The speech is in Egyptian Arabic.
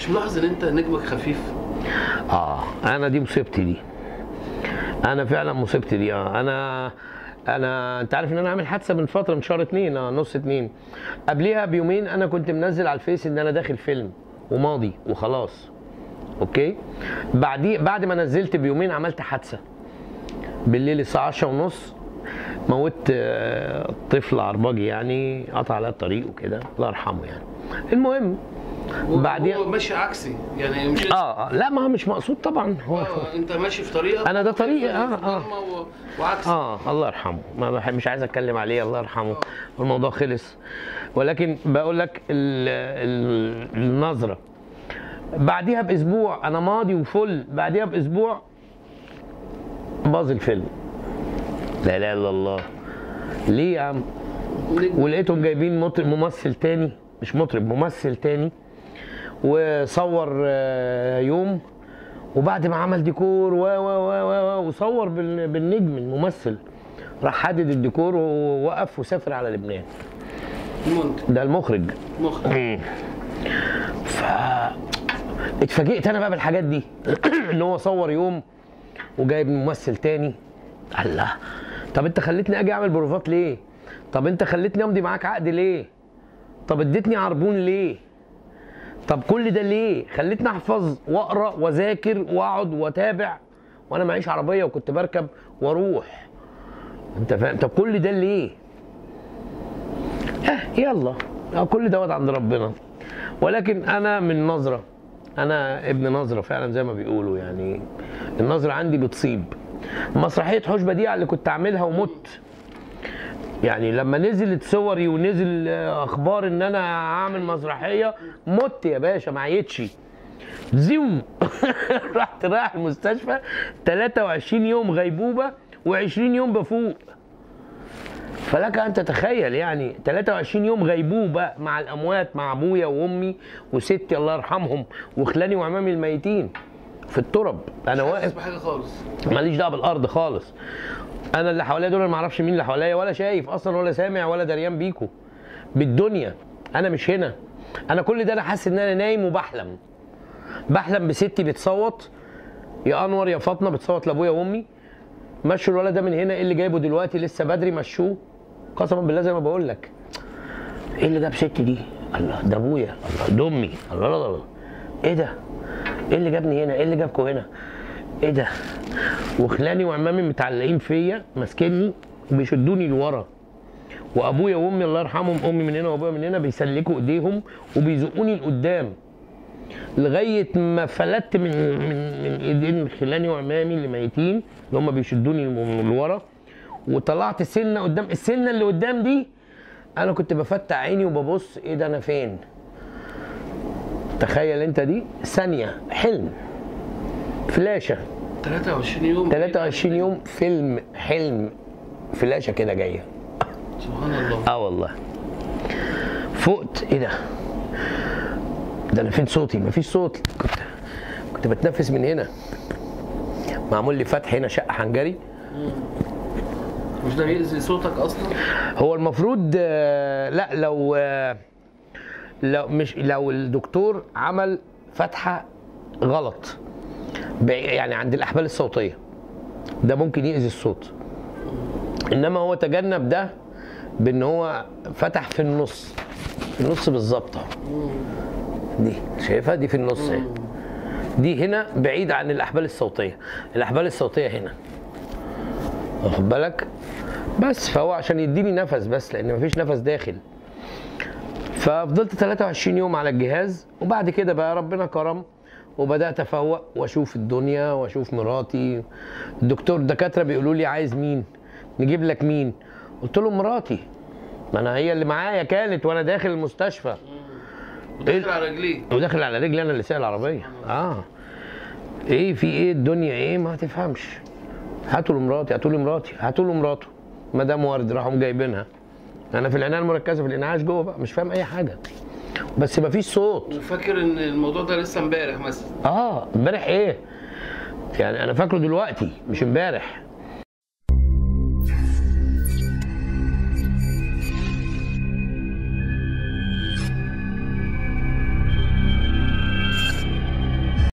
مش ملاحظ ان انت نجمك خفيف اه انا دي مصيبتي دي انا فعلا مصيبتي دي اه انا انا انت عارف ان انا عامل حادثه من فتره من شهر اتنين اه نص اتنين قبليها بيومين انا كنت منزل على الفيس ان انا داخل فيلم وماضي وخلاص اوكي بعديه بعد ما نزلت بيومين عملت حادثه بالليل الساعه 10 ونص موت آه، طفل عرباجي يعني قطع على الطريق وكده الله يرحمه يعني المهم بعدين هو ماشي عكسي يعني مش اه آه، لا ما هو مش مقصود طبعا هو آه، انت ماشي في طريقك أنا ده طريقي، آه، آه. و... وعكس اه الله يرحمه ما بح- مش عايز اتكلم عليه الله يرحمه والموضوع خلص ولكن بقول لك ال- ال- النظره بعديها باسبوع انا ماضي وفل بعديها باسبوع باظ الفيلم لا اله الا الله ليه يا عم نجم. ولقيتهم جايبين مطرب ممثل تاني مش مطرب ممثل تاني وصور آه، يوم وبعد ما عمل ديكور و و و و و وصور بال- بالنجم الممثل راح حدد الديكور ووقف وسافر على لبنان المنتج ده المخرج مخرج ف اتفاجئت انا بقى بالحاجات دي ان هو صور يوم وجايب ممثل تاني الله طب انت خليتني اجي اعمل بروفات ليه طب انت خليتني امضي معاك عقد ليه طب اديتني عربون ليه طب كل ده ليه خليتني احفظ واقرا واذاكر واقعد واتابع وانا معيش عربيه وكنت بركب واروح انت فاهم طب كل ده ليه اه يلا اه كل دوت عند ربنا ولكن انا من نظره انا ابن نظره فعلا زي ما بيقولوا يعني النظره عندي بتصيب مسرحيه حوش بديعه اللي كنت اعملها ومت يعني لما نزلت صوري ونزل آه، اخبار ان انا هعمل مسرحيه مت يا باشا ما عيتش زيو رحت رايح المستشفى 23 يوم غيبوبه و20 يوم بفوق فلك ان تتخيل يعني 23 يوم غيبوبه مع الاموات مع ابويا وامي وستي الله يرحمهم وخلاني وعمامي الميتين في الترب انا مش واقف حاسس بحاجه خالص ماليش دعوه بالارض خالص انا اللي حواليا دول أنا ما اعرفش مين اللي حواليا ولا شايف اصلا ولا سامع ولا دريان بيكو بالدنيا انا مش هنا انا كل ده انا حاسس ان انا نايم وبحلم بحلم بستي بتصوت يا انور يا فاطمه بتصوت لابويا وامي مشوا الولد ده من هنا ايه اللي جايبه دلوقتي لسه بدري مشوه قسما بالله زي ما بقول لك ايه اللي جاب ستي دي الله ده ابويا الله ده امي الله الله الله ايه ده ايه اللي جابني هنا ايه اللي جابكوا هنا ايه ده وخلاني وعمامي متعلقين فيا ماسكيني وبيشدوني لورا وابويا وامي الله يرحمهم امي من هنا وابويا من هنا بيسلكوا ايديهم وبيزقوني لقدام لغايه ما فلتت من من من ايدين خلاني وعمامي اللي ميتين اللي هم بيشدوني من لورا وطلعت سنه قدام السنه اللي قدام دي انا كنت بفتح عيني وببص ايه ده انا فين تخيل انت دي ثانيه حلم فلاشه 23 يوم 23 يوم فيلم حلم فلاشه كده جايه سبحان الله اه والله فقت ايه ده ده انا فين صوتي مفيش صوت كنت كنت بتنفس من هنا معمول لي فتح هنا شقه حنجري مش ده بيأذي صوتك اصلا هو المفروض آه، لا لو آه، لو مش لو الدكتور عمل فتحه غلط بع- يعني عند الاحبال الصوتيه ده ممكن يأذي الصوت انما هو تجنب ده بان هو فتح في النص في النص بالظبط أهو. دي شايفها دي في النص اهي دي هنا بعيد عن الاحبال الصوتيه الاحبال الصوتيه هنا واخد بالك بس فهو عشان يديني نفس بس لان مفيش نفس داخل ففضلت 23 يوم على الجهاز وبعد كده بقى ربنا كرم وبدات افوق واشوف الدنيا واشوف مراتي الدكتور الدكاتره بيقولوا لي عايز مين نجيب لك مين قلت لهم مراتي ما انا هي اللي معايا كانت وانا داخل المستشفى وداخل على رجليه وداخل على رجلي انا اللي سايق العربيه اه ايه في ايه الدنيا ايه ما تفهمش هاتوا له مراتي هاتوا لي مراتي هاتوا له مراته مدام ورد راحوا جايبينها انا في العنايه المركزه في الانعاش جوه بقى مش فاهم اي حاجه بس مفيش صوت وفاكر ان الموضوع ده لسه امبارح مثلا اه امبارح ايه يعني انا فاكره دلوقتي مش امبارح